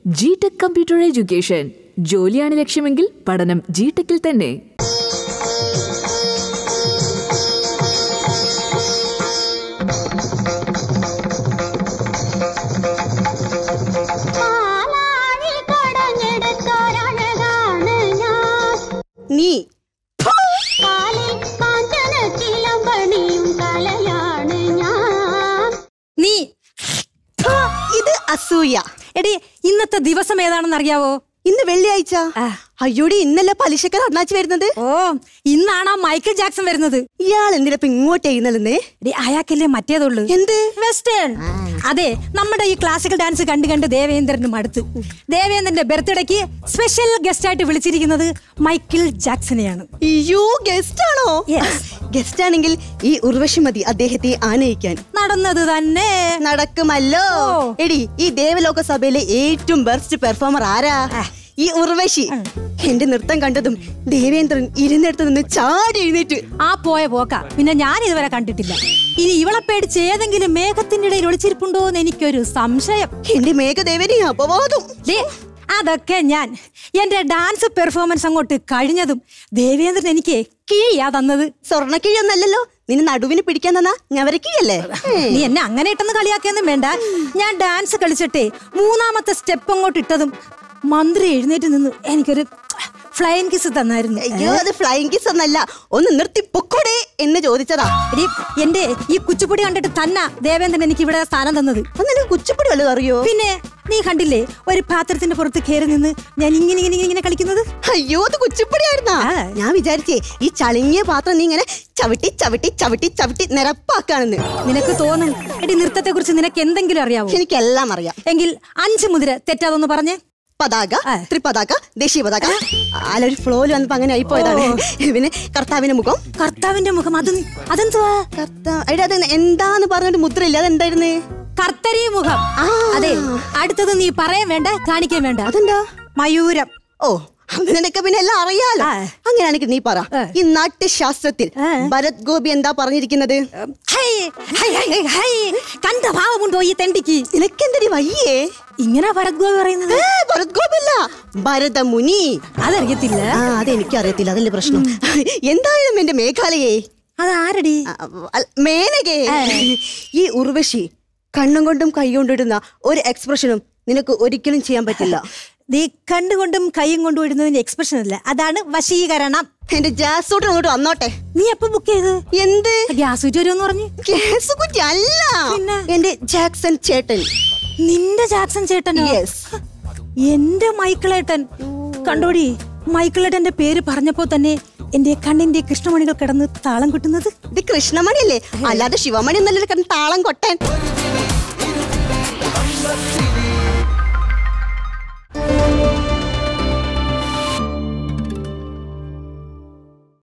G tech computer education ജോലിയാണ് ലക്ഷ്യമെങ്കിൽ പഠനം G ടെക്കിൽ തന്നെ പാലാഴി കടഞ്ഞെടുത്തൊരഴകാണ് ഞാൻ നീ കാലിൽ കാഞ്ചന ചിലമ്പണിയും കലയാണ് ഞാൻ നീ ഇത് അസൂയ എടി ഇന്നത്തെ ദിവസം ഏതാണെന്ന് അറിയാവോ ഇന്ന് വെള്ളിയാഴ്ച ആ. അയ്യോടി ഇന്നല്ലേ പലിശക്കാർ അണ്ണാച്ചി വരുന്നത് ഓ ഇന്നാണ് ആ മൈക്കിൾ ജാക്സൺ വരുന്നത് ഇയാൾ എന്തിനാ ഇപ്പൊ ഇങ്ങോട്ട് എഴുന്നള്ളുന്നേ എടി അയാൾക്കല്ലേ മറ്റേതുള്ളൂ എന്ത് വെസ്റ്റേൺ അതെ നമ്മുടെ ഈ ക്ലാസിക്കൽ ഡാൻസ് കണ്ട് കണ്ട് ദേവേന്ദ്രനും അടുത്ത് ദേവേന്ദ്രന്റെ ബർത്ത്ഡേക്ക് സ്പെഷ്യൽ ഗസ്റ്റ് ആയിട്ട് വിളിച്ചിരിക്കുന്നത് മൈക്കിൾ ജാക്സനെയാണ് അയ്യോ ഗസ്റ്റ് ആണോ Yes. ഗസ്റ്റ് ആണെങ്കിൽ ഈ ഉർവശി മതി അദ്ദേഹത്തെ ആനയിക്കാൻ നടന്നത് തന്നെ നടക്കുമല്ലോ ഓ. എടി ഈ ദേവലോക സഭയിലെ ഏറ്റവും ബെസ്റ്റ് പെർഫോമർ ആരാ ഈ ഉർവശി എന്റെ നൃത്തം കണ്ടതും ദേവേന്ദ്രൻ ഇരുന്നിടത്ത് നിന്ന് ചാടി എഴുന്നേറ്റ് ആ പോയ പോക്ക പിന്നെ ഞാൻ ഇതുവരെ കണ്ടിട്ടില്ല ഇനി ഇവളെ പേടിച്ച് ഏതെങ്കിലും മേഘത്തിന്റെ ഇടയിൽ ഒളിച്ചിരിപ്പുണ്ടോ എന്ന് എനിക്കൊരു സംശയം എന്റെ മേഘദേവനെ അപവാദം ദേ, അതൊക്കെ ഞാൻ എന്റെ ഡാൻസ് പെർഫോമൻസ് അങ്ങോട്ട് കഴിഞ്ഞതും ദേവേന്ദ്രൻ എനിക്ക് കീയാ തന്നത് സ്വർണ്ണക്കിഴൊന്നല്ലല്ലോ നിന്നെ നടുവിന് പിടിക്കാൻ തന്നാ ഞവരക്കിയല്ലേ നീ എന്നെ അങ്ങനെ ഇട്ടെന്ന് കളിയാക്കിയൊന്നും വേണ്ട ഞാൻ ഡാൻസ് കളിച്ചിട്ടേ മൂന്നാമത്തെ സ്റ്റെപ്പ് അങ്ങോട്ട് ഇട്ടതും മന്ത്രി എഴുന്നേറ്റ് നിന്ന് എനിക്കൊരു ഫ്ലൈൻ കിസ് തന്നായിരുന്നു അയ്യോ അത് ഫ്ലൈങ് കിസ് ഒന്നല്ല ഒന്ന് നിർത്തി പൊക്കോടെ എന്ന് ചോദിച്ചതാ എടി എന്റെ ഈ കുച്ചുപ്പൊടി കണ്ടിട്ട് തന്നെ ദേവേന്ദ്രൻ എനിക്ക് ഇവിടെ സ്ഥാനം തന്നത് അപ്പൊ നിനക്ക് കുച്ചിപ്പൊടി വല്ലതും അറിയോ പിന്നെ നീ കണ്ടില്ലേ ഒരു പാത്രത്തിന്റെ പുറത്ത് കയറി നിന്ന് ഞാൻ ഇങ്ങനെ ഇങ്ങനെ ഇങ്ങനെ കളിക്കുന്നത് അയ്യോ അത് കുച്ചിപ്പൊടിയായിരുന്നാ ആ. ഞാൻ വിചാരിച്ചേ ഈ ചളിങ്ങിയ പാത്രം നീ ഇങ്ങനെ ചവിട്ടി ചവിട്ടി ചവിട്ടി ചവിട്ടി നിരപ്പാക്കാണെന്ന് നിനക്ക് തോന്നും എടി നൃത്തത്തെ കുറിച്ച് നിനക്ക് എന്തെങ്കിലും അറിയാവോ എനിക്കെല്ലാം അറിയാം എങ്കിൽ അഞ്ച് മുതിര തെറ്റാതൊന്ന് പറഞ്ഞേ പതാക ആ. ത്രിപതാക ദേശീയ പതാക അല്ലൊരു ഫ്ലോയിൽ വന്നപ്പോ അങ്ങനെ ആയിപ്പോയതാണ് പിന്നെ കർത്താവിന്റെ മുഖം കർത്താവിന്റെ മുഖം അത് അതെന്തുവാ കർത്താവ് എടി അത് എന്താന്ന് പറഞ്ഞൊരു മുദ്രയില്ല അതെന്തായിരുന്നു കർത്തരി മുഖം ആ. അതെ അടുത്തത് നീ പറയാൻ വേണ്ട കാണിക്കാൻ വേണ്ട അതെന്താ മയൂരം ഓ അങ്ങനെയൊക്കെ പിന്നെ എല്ലാം അറിയാലോ ആ. അങ്ങനെയാണെങ്കിൽ നീ പറ ആ. ഈ നാട്യശാസ്ത്രത്തിൽ ആ. ഭരത് ഗോപി എന്താ പറഞ്ഞിരിക്കുന്നത് hi, hi, hi, hi, hi. കണ്ട ഭാവമുണ്ടോ ഈ തെണ്ടിക്ക് നിനക്കെന്തടി വയ്യേ ഇങ്ങനെ ഭരദ്ഗോപി പറയുന്നത് ഏ, ഭരത് ഗോപി അല്ല ഭരതമുനി അതറിയത്തില്ല ആ അതെനിക്ക് അറിയത്തില്ല അതല്ലേ പ്രശ്നം എന്തായാലും എന്റെ മേഘാലയെ അതാരടി ആ, അൽ- മേനകേ ഈ ഉർവശി കണ്ണും കൊണ്ടും കൈ കൊണ്ടിടുന്ന ഒരു എക്സ്പ്രഷനും നിനക്ക് ഒരിക്കലും ചെയ്യാൻ പറ്റില്ല നീ കണ്ടുകൊണ്ടും കൈയും കൊണ്ടും ഇടുന്നതിന്റെ എക്സ്പ്രഷൻ അല്ല അതാണ് വശീകരണം എന്റെ ജാസ് സൂട്ട് അങ്ങോട്ട് വന്നോട്ടെ നീ എപ്പോ ബുക്ക് ചെയ്ത് എന്ത് ഗ്യാസ് ഊറ്റി വരുമെന്ന് പറഞ്ഞു കേസ് കുറ്റി അല്ല പിന്നെ? എന്റെ ജാക്സൺ ചേട്ടൻ നിന്റെ ജാക്സൺ ചേട്ടനോ Yes. എന്റെ മൈക്കിളേട്ടൻ കണ്ടോടി മൈക്കിളേട്ടന്റെ പേര് പറഞ്ഞപ്പോ തന്നെ എന്റെ കണ്ണിന്റെ കൃഷ്ണമണികൾ കിടന്ന് താളം കിട്ടുന്നത് ഇത് കൃഷ്ണമണി അല്ലേ അല്ലാതെ ശിവമണി എന്നല്ലേ കിടന്ന് താളം കൊട്ടാൻ